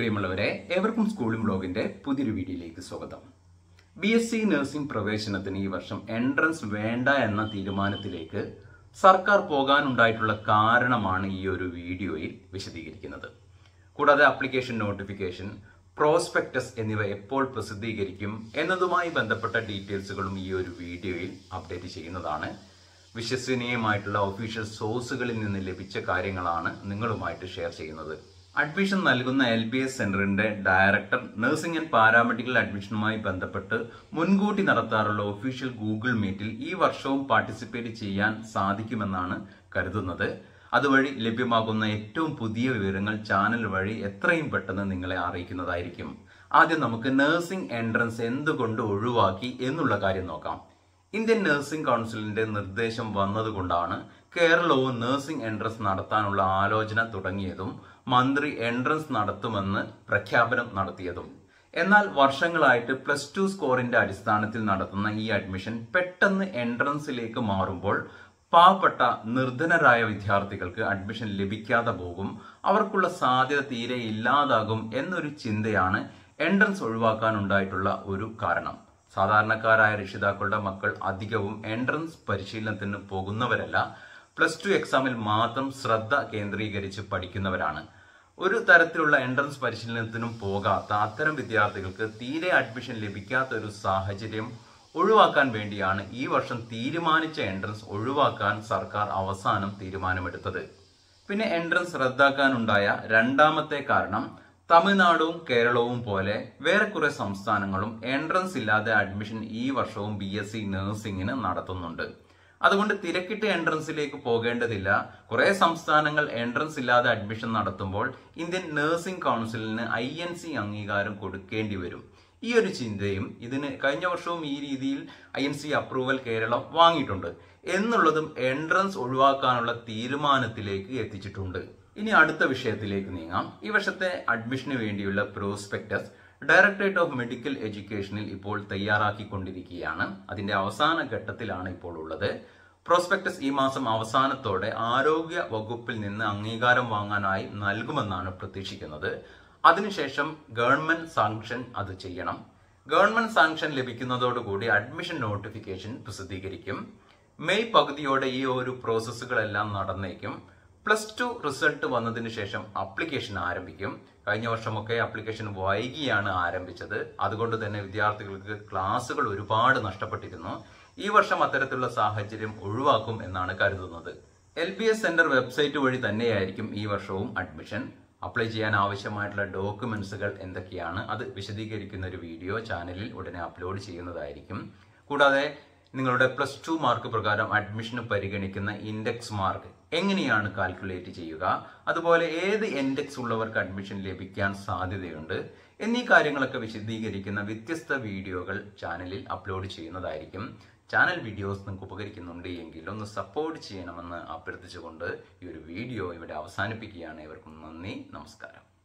പ്രിയമുള്ളവരെ ഏവർക്കും സ്കൂളും ബ്ലോഗിന്റെ പുതിയൊരു വീഡിയോയിലേക്ക് സ്വാഗതം ബി എസ് സി നഴ്സിംഗ് പ്രവേശനത്തിന് ഈ വർഷം എൻട്രൻസ് വേണ്ട എന്ന തീരുമാനത്തിലേക്ക് സർക്കാർ പോകാനുണ്ടായിട്ടുള്ള കാരണമാണ് ഈ ഒരു വീഡിയോയിൽ വിശദീകരിക്കുന്നത് കൂടാതെ ആപ്ലിക്കേഷൻ നോട്ടിഫിക്കേഷൻ പ്രോസ്പെക്ടസ് എന്നിവ എപ്പോൾ പ്രസിദ്ധീകരിക്കും എന്നതുമായി ബന്ധപ്പെട്ട ഡീറ്റെയിൽസുകളും ഈ ഒരു വീഡിയോയിൽ അപ്ഡേറ്റ് ചെയ്യുന്നതാണ് വിശ്വസനീയമായിട്ടുള്ള ഒഫീഷ്യൽ സോഴ്സുകളിൽ നിന്ന് ലഭിച്ച കാര്യങ്ങളാണ് നിങ്ങളുമായിട്ട് ഷെയർ ചെയ്യുന്നത് അഡ്മിഷൻ നൽകുന്ന എൽ ബി എസ് സെന്ററിന്റെ ഡയറക്ടർ നഴ്സിംഗ് ആൻഡ് പാരാമെഡിക്കൽ അഡ്മിഷനുമായി ബന്ധപ്പെട്ട് മുൻകൂട്ടി നടത്താറുള്ള ഒഫീഷ്യൽ ഗൂഗിൾ മീറ്റിൽ ഈ വർഷവും പാർട്ടിസിപ്പേറ്റ് ചെയ്യാൻ സാധിക്കുമെന്നാണ് കരുതുന്നത് അതുവഴി ലഭ്യമാകുന്ന ഏറ്റവും പുതിയ വിവരങ്ങൾ ചാനൽ വഴി എത്രയും പെട്ടെന്ന് നിങ്ങളെ അറിയിക്കുന്നതായിരിക്കും ആദ്യം നമുക്ക് നഴ്സിംഗ് എൻട്രൻസ് എന്തുകൊണ്ട് ഒഴിവാക്കി എന്നുള്ള കാര്യം നോക്കാം ഇന്ത്യൻ നഴ്സിംഗ് കൗൺസിലിന്റെ നിർദ്ദേശം വന്നതുകൊണ്ടാണ് കേരളവും നഴ്സിംഗ് എൻട്രൻസ് നടത്താനുള്ള ആലോചന തുടങ്ങിയതും മന്ത്രി എൻട്രൻസ് നടത്തുമെന്ന് പ്രഖ്യാപനം നടത്തിയതും എന്നാൽ വർഷങ്ങളായിട്ട് പ്ലസ് ടു സ്കോറിന്റെ അടിസ്ഥാനത്തിൽ നടത്തുന്ന ഈ അഡ്മിഷൻ പെട്ടെന്ന് എൻട്രൻസിലേക്ക് മാറുമ്പോൾ പാവപ്പെട്ട നിർധനരായ വിദ്യാർത്ഥികൾക്ക് അഡ്മിഷൻ ലഭിക്കാതെ പോകും അവർക്കുള്ള സാധ്യത തീരെ ഇല്ലാതാകും എന്നൊരു ചിന്തയാണ് എൻട്രൻസ് ഒഴിവാക്കാനുണ്ടായിട്ടുള്ള ഒരു കാരണം സാധാരണക്കാരായ രക്ഷിതാക്കളുടെ മക്കൾ അധികവും എൻട്രൻസ് പരിശീലനത്തിന് പോകുന്നവരല്ല പ്ലസ് ടു എക്സാമിൽ മാത്രം ശ്രദ്ധ കേന്ദ്രീകരിച്ച് പഠിക്കുന്നവരാണ് ഒരു തരത്തിലുള്ള എൻട്രൻസ് പരിശീലനത്തിനും പോകാത്ത അത്തരം വിദ്യാർത്ഥികൾക്ക് തീരെ അഡ്മിഷൻ ലഭിക്കാത്ത ഒരു സാഹചര്യം ഒഴിവാക്കാൻ വേണ്ടിയാണ് ഈ വർഷം തീരുമാനിച്ച എൻട്രൻസ് ഒഴിവാക്കാൻ സർക്കാർ അവസാനം തീരുമാനമെടുത്തത് പിന്നെ എൻട്രൻസ് റദ്ദാക്കാനുണ്ടായ രണ്ടാമത്തെ കാരണം തമിഴ്നാടും കേരളവും പോലെ വേറെ കുറെ സംസ്ഥാനങ്ങളും എൻട്രൻസ് ഇല്ലാതെ അഡ്മിഷൻ ഈ വർഷവും ബി എസ് സി നഴ്സിംഗിന് നടത്തുന്നുണ്ട് അതുകൊണ്ട് തിരക്കിട്ട് എൻട്രൻസിലേക്ക് പോകേണ്ടതില്ല കുറെ സംസ്ഥാനങ്ങൾ എൻട്രൻസ് ഇല്ലാതെ അഡ്മിഷൻ നടത്തുമ്പോൾ ഇന്ത്യൻ നഴ്സിംഗ് കൗൺസിലിന് ഐ എൻ സി അംഗീകാരം കൊടുക്കേണ്ടി വരും ഈ ഒരു ചിന്തയും ഇതിന് കഴിഞ്ഞ വർഷവും ഈ രീതിയിൽ I N C approval Keralam വാങ്ങിയിട്ടുണ്ട് എന്നുള്ളതും എൻട്രൻസ് ഒഴിവാക്കാനുള്ള തീരുമാനത്തിലേക്ക് എത്തിച്ചിട്ടുണ്ട് ഇനി അടുത്ത വിഷയത്തിലേക്ക് നീങ്ങാം ഈ വർഷത്തെ അഡ്മിഷന് വേണ്ടിയുള്ള പ്രോസ്പെക്ടസ് ഡയറക്ടറേറ്റ് ഓഫ് മെഡിക്കൽ എഡ്യൂക്കേഷനിൽ ഇപ്പോൾ തയ്യാറാക്കിക്കൊണ്ടിരിക്കുകയാണ് അതിന്റെ അവസാന ഘട്ടത്തിലാണ് ഇപ്പോൾ ഉള്ളത് പ്രോസ്പെക്ടസ് ഈ മാസം അവസാനത്തോടെ ആരോഗ്യ വകുപ്പിൽ നിന്ന് അംഗീകാരം വാങ്ങാനായി നൽകുമെന്നാണ് പ്രതീക്ഷിക്കുന്നത് അതിനുശേഷം ഗവൺമെന്റ് സാങ്ഷൻ അത് ചെയ്യണം ഗവൺമെന്റ് സാങ്ഷൻ ലഭിക്കുന്നതോടുകൂടി അഡ്മിഷൻ നോട്ടിഫിക്കേഷൻ പ്രസിദ്ധീകരിക്കും മെയ് പകുതിയോടെ ഈ ഒരു പ്രോസസ്സുകളെല്ലാം നടന്നേക്കും പ്ലസ് ടു റിസൾട്ട് വന്നതിന് ശേഷം അപ്ലിക്കേഷൻ ആരംഭിക്കും കഴിഞ്ഞ വർഷമൊക്കെ അപ്ലിക്കേഷൻ വൈകിയാണ് ആരംഭിച്ചത് അതുകൊണ്ട് തന്നെ വിദ്യാർത്ഥികൾക്ക് ക്ലാസ്സുകൾ ഒരുപാട് നഷ്ടപ്പെട്ടിരുന്നു ഈ വർഷം അത്തരത്തിലുള്ള സാഹചര്യം ഒഴിവാക്കും എന്നാണ് കരുതുന്നത് L B S centre website വഴി തന്നെയായിരിക്കും ഈ വർഷവും അഡ്മിഷൻ അപ്ലൈ ചെയ്യാൻ ആവശ്യമായിട്ടുള്ള ഡോക്യുമെന്റ്സുകൾ എന്തൊക്കെയാണ് അത് വിശദീകരിക്കുന്ന ഒരു വീഡിയോ ചാനലിൽ ഉടനെ അപ്ലോഡ് ചെയ്യുന്നതായിരിക്കും കൂടാതെ നിങ്ങളുടെ പ്ലസ് ടു മാർക്ക് പ്രകാരം അഡ്മിഷന് പരിഗണിക്കുന്ന ഇൻഡെക്സ് മാർക്ക് എങ്ങനെയാണ് കാൽക്കുലേറ്റ് ചെയ്യുക അതുപോലെ ഏത് ഇൻഡെക്സ് ഉള്ളവർക്ക് അഡ്മിഷൻ ലഭിക്കാൻ സാധ്യതയുണ്ട് എന്നീ കാര്യങ്ങളൊക്കെ വിശദീകരിക്കുന്ന വ്യത്യസ്ത വീഡിയോകൾ ചാനലിൽ അപ്ലോഡ് ചെയ്യുന്നതായിരിക്കും ചാനൽ വീഡിയോസ് നിങ്ങൾക്ക് ഉപകരിക്കുന്നുണ്ട് എങ്കിൽ ഒന്ന് സപ്പോർട്ട് ചെയ്യണമെന്ന് അഭ്യർത്ഥിച്ചുകൊണ്ട് ഈ ഒരു വീഡിയോ ഇവിടെ അവസാനിപ്പിക്കുകയാണ് ഇവർക്കും നന്ദി നമസ്കാരം